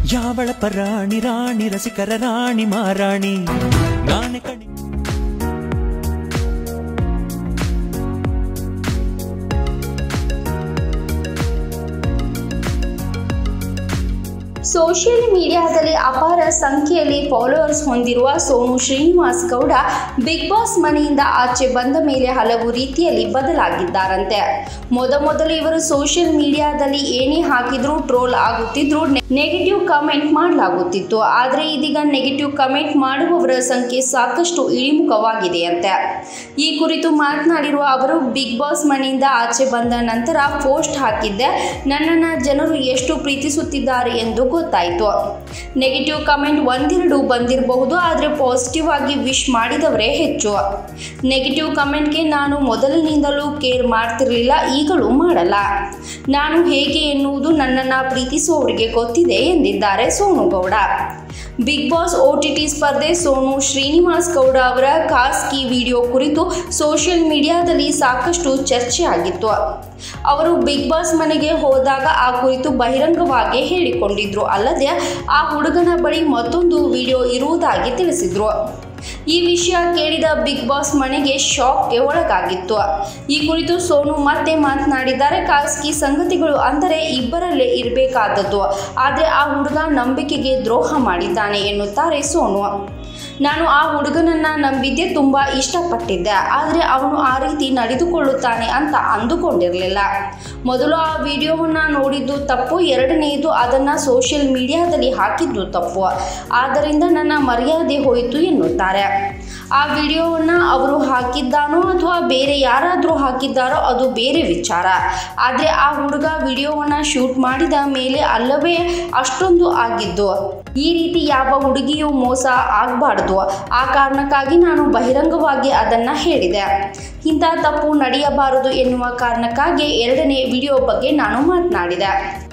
ಯಾವಳ ಪರಾಣಿ ರಾಣಿ ರಸಿಕರ ರಾಣಿ ಮಾರಾಣಿ ನಾನೆ ಕಣಿ ಸೋಷಿಯಲ್ ಮೀಡಿಯಾದಲ್ಲಿ ಅಪಾರ ಸಂಖ್ಯೆಯಲ್ಲಿ ಫಾಲೋವರ್ಸ್ ಹೊಂದಿರುವ ಸೋನು ಶ್ರೀನಿವಾಸ್ ಗೌಡ ಬಿಗ್ ಬಾಸ್ ಮನೆಯಿಂದ ಆಚೆ ಬಂದ ಮೇಲೆ ಹಲವು ರೀತಿಯಲ್ಲಿ ಬದಲಾಗಿದ್ದಾರಂತೆ ಮೊದಮೊದಲು ಇವರು ಸೋಷಿಯಲ್ ಮೀಡಿಯಾದಲ್ಲಿ ಏನೇ ಹಾಕಿದ್ರೂ ಟ್ರೋಲ್ ಆಗುತ್ತಿದ್ರು ನೆಗೆಟಿವ್ ಕಮೆಂಟ್ ಮಾಡಲಾಗುತ್ತಿತ್ತು ಆದರೆ ಇದೀಗ ನೆಗೆಟಿವ್ ಕಮೆಂಟ್ ಮಾಡುವವರ ಸಂಖ್ಯೆ ಸಾಕಷ್ಟು ಇಳಿಮುಖವಾಗಿದೆಯಂತೆ ಈ ಕುರಿತು ಮಾತನಾಡಿರುವ ಅವರು ಬಿಗ್ ಬಾಸ್ ಮನೆಯಿಂದ ಆಚೆ ಬಂದ ನಂತರ ಪೋಸ್ಟ್ ಹಾಕಿದ್ದೆ ನನ್ನನ್ನು ಜನರು ಎಷ್ಟು ಪ್ರೀತಿಸುತ್ತಿದ್ದಾರೆ ಎಂದು ಗೊತ್ತಾಯಿತು ನೆಗೆಟಿವ್ ಕಮೆಂಟ್ ಒಂದೆರಡು ಬಂದಿರಬಹುದು ಆದರೆ ಪಾಸಿಟಿವ್ ಆಗಿ ವಿಶ್ ಮಾಡಿದವರೇ ಹೆಚ್ಚು ನೆಗೆಟಿವ್ ಕಮೆಂಟ್ಗೆ ನಾನು ಮೊದಲಿನಿಂದಲೂ ಕೇರ್ ಮಾಡ್ತಿರಲಿಲ್ಲ ಈಗಲೂ ಮಾಡಲ್ಲ ನಾನು ಹೇಗೆ ಎನ್ನುವುದು ನನ್ನನ್ನು ಪ್ರೀತಿಸುವವರಿಗೆ ಗೊತ್ತಿದೆ ಎಂದಿದ್ದಾರೆ Sonu Gowda Bigg Boss O T T ಸ್ಪರ್ಧೆ ಸೋನು ಶ್ರೀನಿವಾಸ್ ಗೌಡ ಅವರ ಖಾಸಗಿ ವಿಡಿಯೋ ಕುರಿತು ಸೋಷಿಯಲ್ ಮೀಡಿಯಾದಲ್ಲಿ ಸಾಕಷ್ಟು ಚರ್ಚೆ ಆಗಿತ್ತು ಅವರು ಬಿಗ್ ಬಾಸ್ ಮನೆಗೆ ಹೋದಾಗ ಆ ಕುರಿತು ಬಹಿರಂಗವಾಗಿ ಹೇಳಿಕೊಂಡಿದ್ರು ಅಲ್ಲದೆ ಆ ಹುಡುಗನ ಬಳಿ ಮತ್ತೊಂದು ವಿಡಿಯೋ ಇರುವುದಾಗಿ ತಿಳಿಸಿದ್ರು ಈ ವಿಷಯ ಕೇಳಿದ ಬಿಗ್ ಬಾಸ್ ಮನೆಗೆ ಶಾಕ್ಗೆ ಒಳಗಾಗಿತ್ತು ಈ ಕುರಿತು ಸೋನು ಮತ್ತೆ ಮಾತನಾಡಿದ್ದಾರೆ ಖಾಸಗಿ ಸಂಗತಿಗಳು ಅಂದರೆ ಇಬ್ಬರಲ್ಲೇ ಇರಬೇಕಾದದ್ದು ಆದರೆ ಆ ಹುಡುಗ ನಂಬಿಕೆಗೆ ದ್ರೋಹ ಮಾಡಿದ್ದಾನೆ ಎನ್ನುತ್ತಾರೆ ಸೋನು ನಾನು ಆ ಹುಡುಗನನ್ನ ನಂಬಿದ್ದೆ ತುಂಬ ಇಷ್ಟಪಟ್ಟಿದ್ದೆ ಆದರೆ ಅವನು ಆ ರೀತಿ ನಡೆದುಕೊಳ್ಳುತ್ತಾನೆ ಅಂತ ಅಂದುಕೊಂಡಿರಲಿಲ್ಲ ಮೊದಲು ಆ ವಿಡಿಯೋವನ್ನು ನೋಡಿದ್ದು ತಪ್ಪು ಎರಡನೆಯದು ಅದನ್ನು ಸೋಷಿಯಲ್ ಮೀಡಿಯಾದಲ್ಲಿ ಹಾಕಿದ್ದು ತಪ್ಪು ಆದ್ದರಿಂದ ನನ್ನ ಮರ್ಯಾದೆ ಹೋಯಿತು ಎನ್ನುತ್ತಾರೆ ಆ ವಿಡಿಯೋವನ್ನು ಅವರು ಹಾಕಿದ್ದಾನೋ ಅಥವಾ ಬೇರೆ ಯಾರಾದರೂ ಹಾಕಿದ್ದಾರೋ ಅದು ಬೇರೆ ವಿಚಾರ ಆದರೆ ಆ ಹುಡುಗ ವಿಡಿಯೋವನ್ನು ಶೂಟ್ ಮಾಡಿದ ಮೇಲೆ ಅಲ್ಲವೇ ಅಷ್ಟೊಂದು ಆಗಿದ್ದು ಈ ರೀತಿ ಯಾವ ಹುಡುಗಿಯೂ ಮೋಸ ಆಗಬಾರ್ದು ಆ ಕಾರಣಕ್ಕಾಗಿ ನಾನು ಬಹಿರಂಗವಾಗಿ ಅದನ್ನು ಹೇಳಿದೆ ಇಂಥ ತಪ್ಪು ನಡೆಯಬಾರದು ಎನ್ನುವ ಕಾರಣಕ್ಕಾಗಿ ಎರಡನೇ ವಿಡಿಯೋ ಬಗ್ಗೆ ನಾನು ಮಾತನಾಡಿದೆ